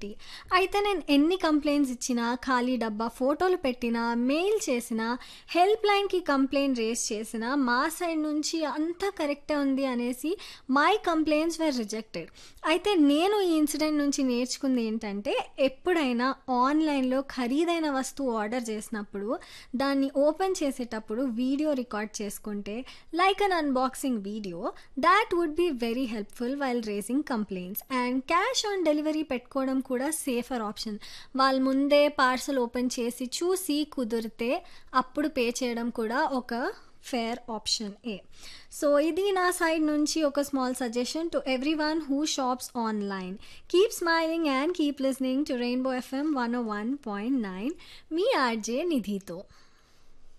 ఏంటి అయితే నేను ఎన్ని కంప్లైంట్స్ ఇచ్చినా ఖాళీ డబ్బా ఫోటోలు పెట్టినా మెయిల్ చేసినా హెల్ప్ లైన్కి కంప్లైంట్ రేస్ చేసినా మా సైడ్ నుంచి అంతా కరెక్టే ఉంది అనేసి మై కంప్లైంట్స్ వేర్ రిజెక్టెడ్ అయితే నేను ఈ ఇన్సిడెంట్ నుంచి నేర్చుకుంది ఏంటంటే ఎప్పుడైనా ఆన్లైన్లో ఖరీదైన వస్తువు ఆర్డర్ చేసినప్పుడు దాన్ని ఓపెన్ చేసేటప్పుడు వీడియో రికార్డ్ చేసుకుంటే like un unboxing video that would be very helpful while raising complaints and cash on delivery పెట్టుకోవడం కూడా సేఫర్ ఆప్షన్ వాళ్ళు ముందే పార్సల్ ఓపెన్ చేసి చూసి కుదిరితే అప్పుడు పే చేయడం కూడా ఒక ఫేర్ ఆప్షన్ ఏ సో ఇది నా సైడ్ నుంచి ఒక small suggestion to everyone who shops online keep smiling and keep listening to Rainbow FM one one point nine మీ ఆర్జే నిధితో